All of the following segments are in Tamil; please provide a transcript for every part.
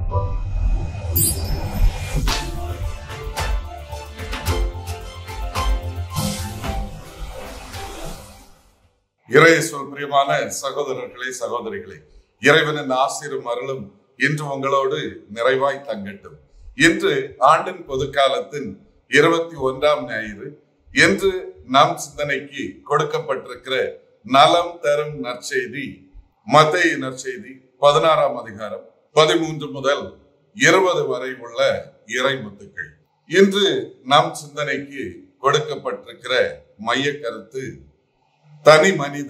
இறையேசுவில் பிரியமான சகோதரர்களே சகோதரிகளே இறைவனின் ஆசிரும் அருளும் இன்று உங்களோடு நிறைவாய் தங்கட்டும் இன்று ஆண்டின் பொதுக்காலத்தின் இருபத்தி ஒன்றாம் ஞாயிறு இன்று நம் சிந்தனைக்கு கொடுக்கப்பட்டிருக்கிற நலம் தரும் நற்செய்தி மத்திய நற்செய்தி பதினாறாம் அதிகாரம் பதிமூன்று முதல் இருபது வரை உள்ள இறைமுத்துக்கள் இன்று நம் சிந்தனைக்கு கொடுக்கப்பட்டிருக்கிற மைய கருத்து தனி மனித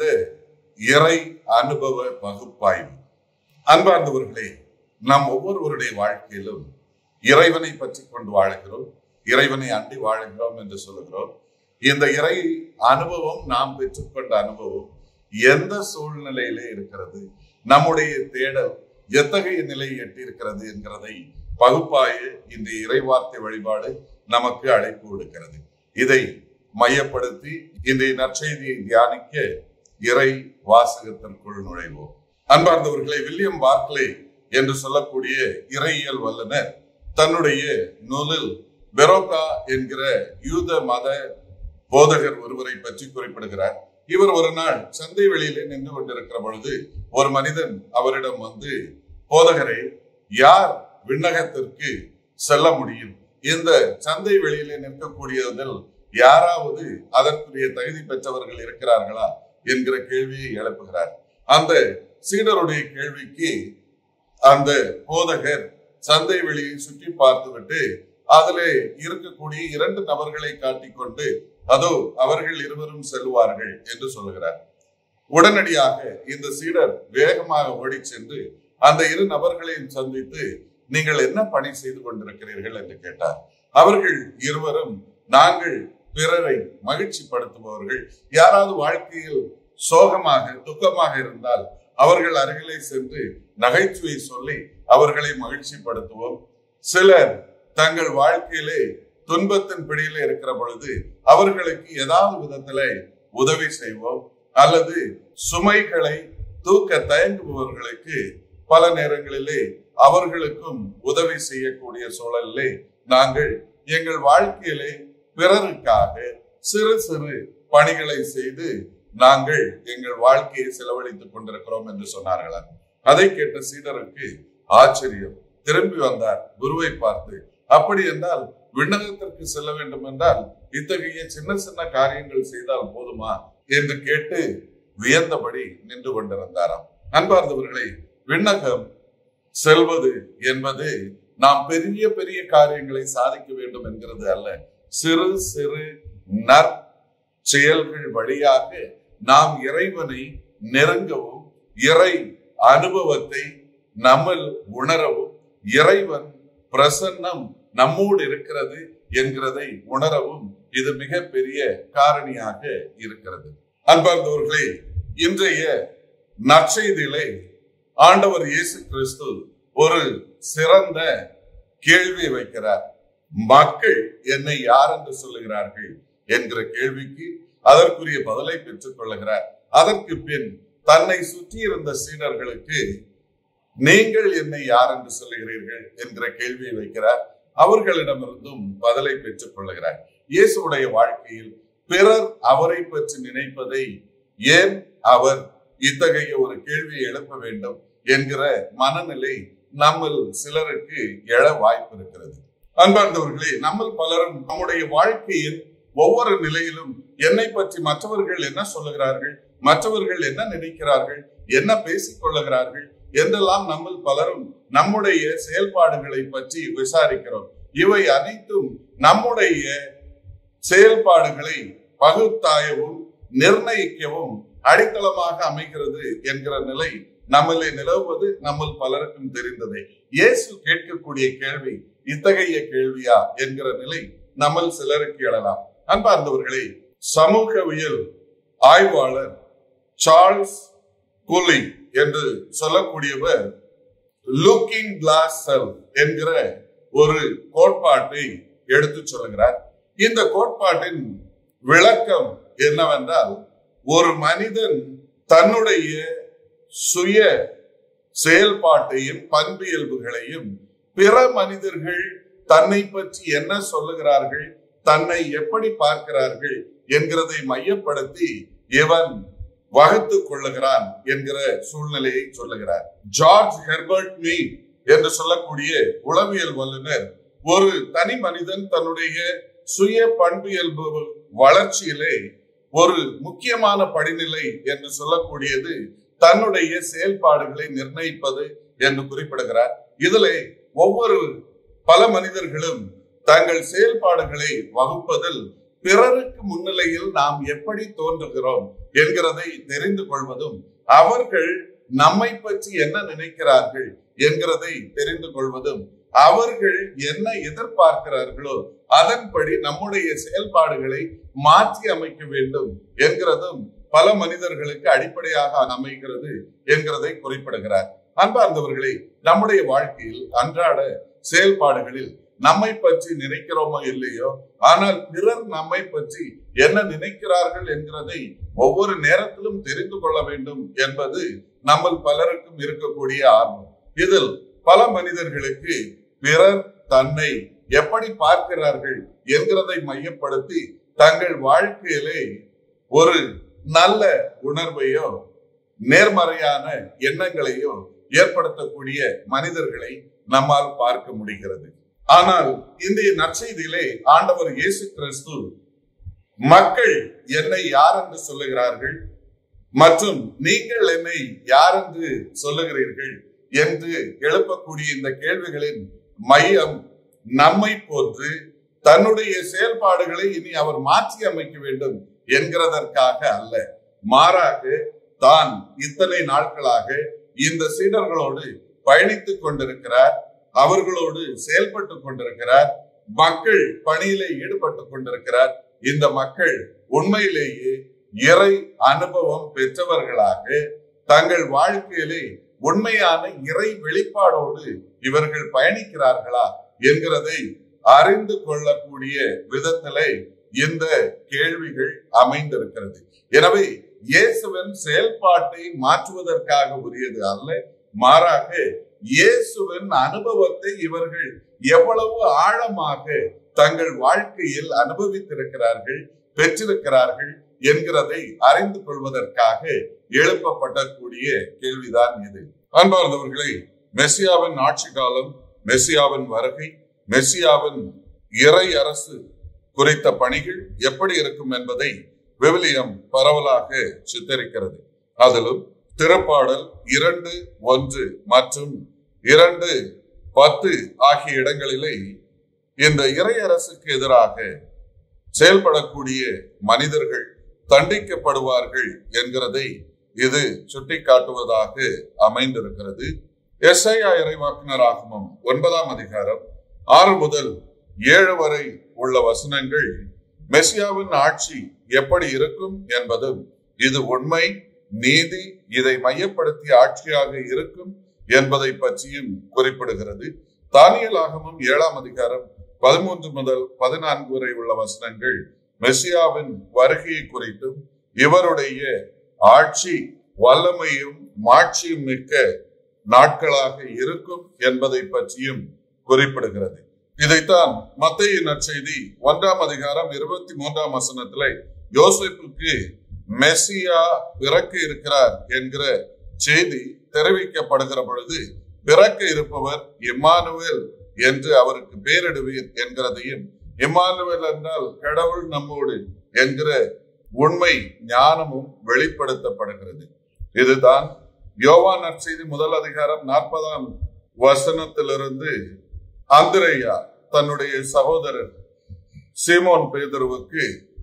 இறை அனுபவ பகுப்பாய்வு அன்பார்ந்தவர்களே நாம் ஒவ்வொருவருடைய வாழ்க்கையிலும் இறைவனை பற்றி கொண்டு வாழுகிறோம் இறைவனை அண்டி வாழுகிறோம் என்று சொல்லுகிறோம் இந்த இறை அனுபவம் நாம் பெற்றுக்கொண்ட அனுபவம் எந்த சூழ்நிலையிலே இருக்கிறது நம்முடைய தேடல் எத்தகைய நிலை எட்டியிருக்கிறது என்கிறதை பகுப்பாய இந்த இறைவார்த்தை வழிபாடு நமக்கு அழைப்பு விடுக்கிறது இதை மையப்படுத்தி இன்றைய நற்செய்தியை தியானிக்க இறை வாசகத்திற்குள் நுழைவோம் அன்பார்ந்தவர்களை வில்லியம் பார்க்லே என்று சொல்லக்கூடிய இறையியல் வல்லுனர் தன்னுடைய நூலில் பெரோகா என்கிற யூத மத போதகர் ஒருவரை பற்றி குறிப்பிடுகிறார் இவர் ஒரு நாள் சந்தை வெளியிலே நின்று கொண்டிருக்கிற பொழுது ஒரு மனிதன் அவரிடம் வந்து போதகரை யார் விண்ணகத்திற்கு செல்ல முடியும் இந்த சந்தை வெளியிலே நிற்கக்கூடியதில் யாராவது அதற்குரிய தகுதி பெற்றவர்கள் இருக்கிறார்களா என்கிற கேள்வியை எழுப்புகிறார் அந்த சீடருடைய கேள்விக்கு அந்த போதகர் சந்தை வெளியை சுற்றி பார்த்துவிட்டு அதிலே இருக்கக்கூடிய இரண்டு நபர்களை காட்டிக்கொண்டு அதோ அவர்கள் இருவரும் செல்வார்கள் என்று சொல்லுகிறார் உடனடியாக இந்த சீடர் வேகமாக ஓடி சென்று அந்த இரு நபர்களையும் சந்தித்து நீங்கள் என்ன பணி செய்து கொண்டிருக்கிறீர்கள் என்று கேட்டார் அவர்கள் இருவரும் நாங்கள் பிறரை மகிழ்ச்சி படுத்துபவர்கள் யாராவது வாழ்க்கையில் சோகமாக துக்கமாக இருந்தால் அவர்கள் அருகிலே சென்று நகைச்சுவை சொல்லி அவர்களை மகிழ்ச்சி படுத்துவோம் சிலர் தங்கள் வாழ்க்கையிலே துன்பத்தின் பிடியில இருக்கிற பொழுது அவர்களுக்கு ஏதாவது விதத்துல உதவி செய்வோம் அல்லது சுமைகளை தூக்க தயங்குபவர்களுக்கு பல நேரங்களிலே அவர்களுக்கும் உதவி செய்யக்கூடிய சூழலிலே நாங்கள் எங்கள் வாழ்க்கையிலே பிறருக்காக சிறு சிறு பணிகளை செய்து நாங்கள் எங்கள் வாழ்க்கையை செலவழித்துக் கொண்டிருக்கிறோம் என்று சொன்னார்களாம் அதை கேட்ட சீடருக்கு ஆச்சரியம் திரும்பி வந்தார் குருவை பார்த்து அப்படி என்றால் விண்ணகத்திற்கு செல்ல வேண்டும் என்றால் இத்தகைய சின்ன சின்ன காரியங்கள் செய்தால் போதுமா என்று கேட்டு வியந்தபடி நின்று கொண்டிருந்தாராம் அன்பார்ந்தவர்களே விண்ணகம் செல்வது என்பது நாம் பெரிய பெரிய காரியங்களை சாதிக்க வேண்டும் என்கிறது அல்ல சிறு சிறு நற் செயல்கள் வழியாக நாம் இறைவனை நெருங்கவும் இறை அனுபவத்தை நம்மில் உணரவும் இறைவன் பிரசன்னம் நம்மோடு இருக்கிறது என்கிறதை உணரவும் இது மிக பெரிய காரணியாக இருக்கிறது அன்பார்ந்தவர்களே இன்றைய நற்செய்தியிலே ஆண்டவர் இயேசு கிறிஸ்து ஒரு சிறந்த கேள்வி வைக்கிறார் மக்கள் என்னை யார் என்று சொல்லுகிறார்கள் என்கிற கேள்விக்கு அதற்குரிய பதிலை பெற்றுக் கொள்ளுகிறார் அதற்கு பின் தன்னை சுற்றி இருந்த சீடர்களுக்கு நீங்கள் என்னை யார் என்று சொல்லுகிறீர்கள் என்கிற கேள்வியை வைக்கிறார் அவர்களிடமிருந்தும் பதிலை பெற்றுக் கொள்ளுகிறார் இயேசுடைய வாழ்க்கையில் பிறர் அவரை பற்றி நினைப்பதை ஏன் அவர் இத்தகைய ஒரு கேள்வியை எழுப்ப வேண்டும் என்கிற மனநிலை நம்மில் சிலருக்கு எழ வாய்ப்பு இருக்கிறது அன்பார்ந்தவர்களே நம்மில் பலரும் நம்முடைய வாழ்க்கையில் ஒவ்வொரு நிலையிலும் என்னை பற்றி மற்றவர்கள் என்ன சொல்லுகிறார்கள் மற்றவர்கள் என்ன நினைக்கிறார்கள் என்ன பேசிக் கொள்ளுகிறார்கள் என்றெல்லாம் நம்மில் பலரும் நம்முடைய செயல்பாடுகளை பற்றி விசாரிக்கிறோம் இவை அனைத்தும் நம்முடைய செயல்பாடுகளை பகுத்தாயவும் நிர்ணயிக்கவும் அடித்தளமாக அமைகிறது என்கிற நிலை நம்மளை நிலவுவது நம்ம பலருக்கும் தெரிந்ததே இயேசு கேட்கக்கூடிய கேள்வி இத்தகைய கேள்வியா என்கிற நிலை நம்ம சிலருக்கு எழலாம் அன்பார்ந்தவர்களே சமூகவியல் ஆய்வாளர் சார்ல்ஸ் கூலி என்று சொல்லக்கூடியவர் லுக்கிங் கிளாஸ் செல் என்கிற ஒரு கோட்பாட்டை எடுத்து சொல்லுகிறார் இந்த கோட்பாட்டின் விளக்கம் என்னவென்றால் ஒரு மனிதன் தன்னுடைய சுய செயல்பாட்டையும் பண்பியல்புகளையும் பிற மனிதர்கள் தன்னை பற்றி என்ன சொல்லுகிறார்கள் தன்னை எப்படி பார்க்கிறார்கள் என்கிறதை மையப்படுத்தி இவன் வகுத்துக் கொள்ளுகிறான் என்கிற சூழ்நிலையை சொல்லுகிறார் ஜார்ஜ் ஹெர்பர்ட் மீ என்று சொல்லக்கூடிய உளவியல் வல்லுநர் ஒரு தனி மனிதன் தன்னுடைய சுய பண்பியல்பு வளர்ச்சியிலே ஒரு முக்கியமான படிநிலை என்று சொல்லக்கூடியது தன்னுடைய செயல்பாடுகளை நிர்ணயிப்பது என்று குறிப்பிடுகிறார் இதிலே ஒவ்வொரு பல மனிதர்களும் தங்கள் செயல்பாடுகளை வகுப்பதில் பிறருக்கு முன்னிலையில் நாம் எப்படி தோன்றுகிறோம் என்கிறதை தெரிந்து கொள்வதும் அவர்கள் நம்மை பற்றி என்ன நினைக்கிறார்கள் என்கிறதை தெரிந்து கொள்வதும் அவர்கள் என்ன எதிர்பார்க்கிறார்களோ அதன்படி நம்முடைய செயல்பாடுகளை மாற்றி அமைக்க வேண்டும் என்கிறதும் பல மனிதர்களுக்கு அடிப்படையாக அமைகிறது என்கிறதை குறிப்பிடுகிறார் அன்பார்ந்தவர்களே நம்முடைய வாழ்க்கையில் அன்றாட செயல்பாடுகளில் நம்மை பற்றி நினைக்கிறோமோ இல்லையோ ஆனால் பிறர் நம்மை பற்றி என்ன நினைக்கிறார்கள் என்கிறதை ஒவ்வொரு நேரத்திலும் தெரிந்து கொள்ள வேண்டும் என்பது நம்ம பலருக்கும் இருக்கக்கூடிய ஆர்வம் இதில் பல மனிதர்களுக்கு பிறர் தன்னை எப்படி பார்க்கிறார்கள் என்கிறதை மையப்படுத்தி தங்கள் வாழ்க்கையிலே ஒரு நல்ல உணர்வையோ நேர்மறையான எண்ணங்களையோ ஏற்படுத்தக்கூடிய மனிதர்களை நம்மால் பார்க்க முடிகிறது ஆனால் இன்றைய நற்செய்தியிலே ஆண்டவர் இயேசு கிறிஸ்து மக்கள் என்னை யார் என்று சொல்லுகிறார்கள் மற்றும் நீங்கள் என்னை யார் என்று சொல்லுகிறீர்கள் என்று எழுப்பக்கூடிய இந்த கேள்விகளின் மையம் நம்மை போன்று தன்னுடைய செயல்பாடுகளை இனி அவர் மாற்றி அமைக்க வேண்டும் என்கிறதற்காக அல்ல மாறாக தான் இத்தனை நாட்களாக இந்த சீடர்களோடு பயணித்துக் கொண்டிருக்கிறார் அவர்களோடு செயல்பட்டு கொண்டிருக்கிறார் மக்கள் பணியிலே ஈடுபட்டு கொண்டிருக்கிறார் இந்த மக்கள் உண்மையிலேயே இறை அனுபவம் பெற்றவர்களாக தங்கள் வாழ்க்கையிலே உண்மையான இறை வெளிப்பாடோடு இவர்கள் பயணிக்கிறார்களா என்கிறதை அறிந்து கொள்ளக்கூடிய விதத்திலே இந்த கேள்விகள் அமைந்திருக்கிறது எனவே இயேசுவின் செயல்பாட்டை மாற்றுவதற்காக உரியது அல்ல மாறாக இயேசுவின் அனுபவத்தை இவர்கள் எவ்வளவு ஆழமாக தங்கள் வாழ்க்கையில் அனுபவித்திருக்கிறார்கள் பெற்றிருக்கிறார்கள் என்கிறதை அறிந்து கொள்வதற்காக எழுப்பப்படக்கூடிய கேள்விதான் இது அன்பார்ந்தவர்களே மெஸ்ஸியாவின் ஆட்சி காலம் மெஸ்ஸியாவின் வருகை மெஸ்ஸியாவின் இறை அரசு குறித்த பணிகள் எப்படி இருக்கும் என்பதை விவிலியம் பரவலாக சித்தரிக்கிறது அதிலும் திருப்பாடல் இரண்டு ஒன்று மற்றும் இரண்டு பத்து ஆகிய இடங்களிலே இந்த இறை அரசுக்கு எதிராக செயல்படக்கூடிய மனிதர்கள் தண்டிக்கப்படுவார்கள் என்கிறதை இது சுட்டிக்காட்டுவதாக அமைந்திருக்கிறது எஸ்ஐயா இறைவாக்குனராகமம் ஒன்பதாம் அதிகாரம் ஆறு முதல் ஏழு வரை உள்ள வசனங்கள் மெசியாவின் ஆட்சி எப்படி இருக்கும் என்பதும் இது உண்மை நீதி இதை மையப்படுத்திய ஆட்சியாக இருக்கும் என்பதை பற்றியும் குறிப்பிடுகிறது தானியல் ஆகமும் ஏழாம் அதிகாரம் பதிமூன்று முதல் பதினான்கு வரை உள்ள வசனங்கள் மெசியாவின் வருகையை குறித்தும் இவருடைய ஆட்சி வல்லமையும் மாட்சியும் மிக்க நாட்களாக இருக்கும் என்பதை பற்றியும் குறிப்பிடுகிறது இதைத்தான் மத்திய நற்செய்தி ஒன்றாம் அதிகாரம் இருபத்தி மூன்றாம் வசனத்திலே யோசிப்புக்கு மெஸ்ஸியா பிறக்க இருக்கிறார் என்கிற செய்தி தெரிவிக்கப்படுகிற பொழுது பிறக்க இருப்பவர் இம்மானுவேல் என்று அவருக்கு பேரிடுவீர் என்கிறதையும் இம்மானுவேல் என்றால் கடவுள் நம்மோடு என்கிற உண்மை ஞானமும் வெளிப்படுத்தப்படுகிறது இதுதான் யோவான் நற்செய்தி முதல் அதிகாரம் நாற்பதாம் வசனத்திலிருந்து அந்திரையா தன்னுடைய சகோதரர் சீமோன் பேதருவுக்கு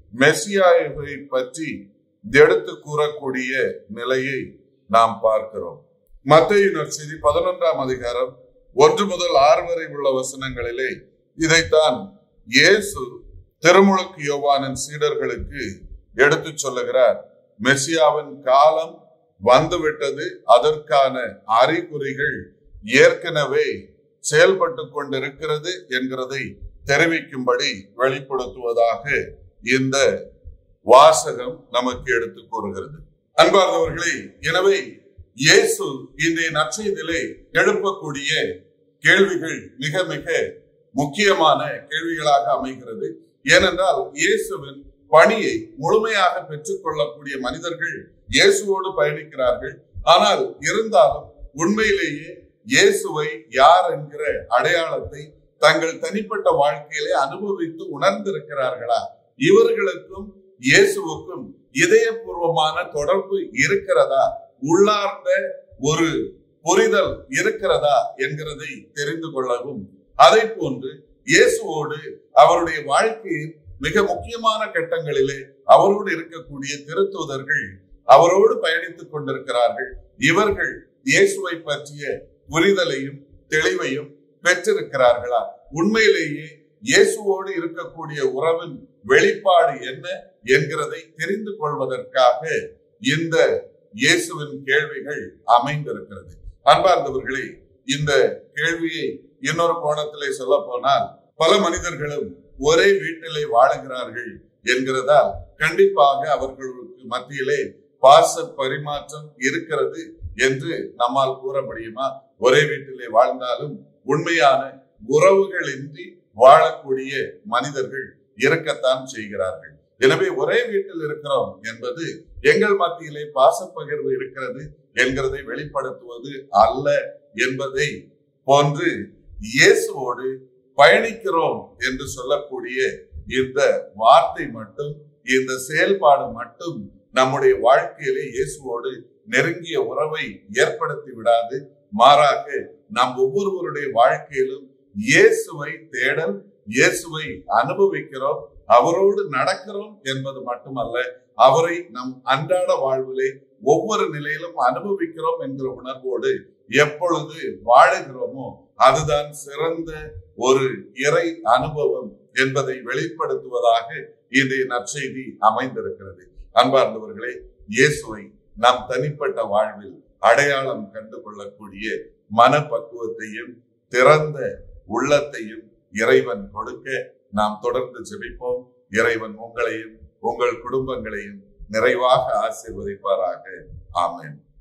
மெசியாவை பற்றி எடுத்து கூறக்கூடிய நிலையை நாம் பார்க்கிறோம் மத்திய நற்செய்தி பதினொன்றாம் அதிகாரம் ஒன்று முதல் ஆறு வரை உள்ள வசனங்களிலே இதைத்தான் இயேசு திருமுழுக்கு யோவானின் சீடர்களுக்கு எடுத்து சொல்லுகிறார் மெசியாவின் காலம் வந்துவிட்டது அதற்கான அறிகுறிகள் ஏற்கனவே செயல்பட்டு கொண்டிருக்கிறது என்கிறதை தெரிவிக்கும்படி வெளிப்படுத்துவதாக இந்த வாசகம் நமக்கு எடுத்து கூறுகிறது அன்பார்ந்தவர்களே எனவே இயேசு இன்றைய நற்செய்தியிலே எழுப்பக்கூடிய கேள்விகள் மிக மிக முக்கியமான கேள்விகளாக அமைகிறது ஏனென்றால் இயேசுவின் பணியை முழுமையாக பெற்றுக்கொள்ளக்கூடிய மனிதர்கள் இயேசுவோடு பயணிக்கிறார்கள் ஆனால் இருந்தாலும் உண்மையிலேயே இயேசுவை யார் என்கிற அடையாளத்தை தங்கள் தனிப்பட்ட வாழ்க்கையிலே அனுபவித்து உணர்ந்திருக்கிறார்களா இவர்களுக்கும் இயேசுவுக்கும் இதயபூர்வமான தொடர்பு இருக்கிறதா உள்ளார்ந்த ஒரு புரிதல் இருக்கிறதா என்கிறதை தெரிந்து கொள்ளவும் அதை போன்று இயேசுவோடு அவருடைய வாழ்க்கையின் மிக முக்கியமான கட்டங்களிலே அவரோடு இருக்கக்கூடிய திருத்தூதர்கள் அவரோடு பயணித்துக் கொண்டிருக்கிறார்கள் இவர்கள் இயேசுவை பற்றிய புரிதலையும் தெளிவையும் பெற்றிருக்கிறார்களா உண்மையிலேயே இயேசுவோடு இருக்கக்கூடிய உறவின் வெளிப்பாடு என்ன என்கிறதை தெரிந்து கொள்வதற்காக இந்த இயேசுவின் கேள்விகள் அமைந்திருக்கிறது அன்பார்ந்தவர்களே இந்த கேள்வியை இன்னொரு கோணத்திலே சொல்ல போனால் பல மனிதர்களும் ஒரே வீட்டிலே வாழுகிறார்கள் என்கிறதால் கண்டிப்பாக அவர்களுக்கு மத்தியிலே பாச பரிமாற்றம் இருக்கிறது என்று நம்மால் கூற முடியுமா ஒரே வீட்டிலே வாழ்ந்தாலும் உண்மையான உறவுகள் இன்றி வாழக்கூடிய மனிதர்கள் இருக்கத்தான் செய்கிறார்கள் எனவே ஒரே வீட்டில் இருக்கிறோம் என்பது எங்கள் மத்தியிலே பாசப்பகிர்வு இருக்கிறது என்கிறதை வெளிப்படுத்துவது அல்ல என்பதை போன்று இயேசுவோடு பயணிக்கிறோம் என்று சொல்லக்கூடிய இந்த வார்த்தை மட்டும் இந்த செயல்பாடு மட்டும் நம்முடைய வாழ்க்கையிலே இயேசுவோடு நெருங்கிய உறவை ஏற்படுத்தி விடாது மாறாக நாம் ஒவ்வொருவருடைய வாழ்க்கையிலும் இயேசுவை தேடல் இயேசுவை அனுபவிக்கிறோம் அவரோடு நடக்கிறோம் என்பது மட்டுமல்ல அவரை நம் அன்றாட வாழ்விலே ஒவ்வொரு நிலையிலும் அனுபவிக்கிறோம் என்கிற உணர்வோடு எப்பொழுது வாழுகிறோமோ அதுதான் சிறந்த ஒரு இறை அனுபவம் என்பதை வெளிப்படுத்துவதாக இன்றைய நற்செய்தி அமைந்திருக்கிறது அன்பார்ந்தவர்களே இயேசுவை நாம் தனிப்பட்ட வாழ்வில் அடையாளம் கண்டு கொள்ளக்கூடிய மனப்பக்குவத்தையும் திறந்த உள்ளத்தையும் இறைவன் கொடுக்க நாம் தொடர்ந்து ஜெபிப்போம் இறைவன் உங்களையும் உங்கள் குடும்பங்களையும் நிறைவாக ஆசீர்வதிப்பாராக ஆமென்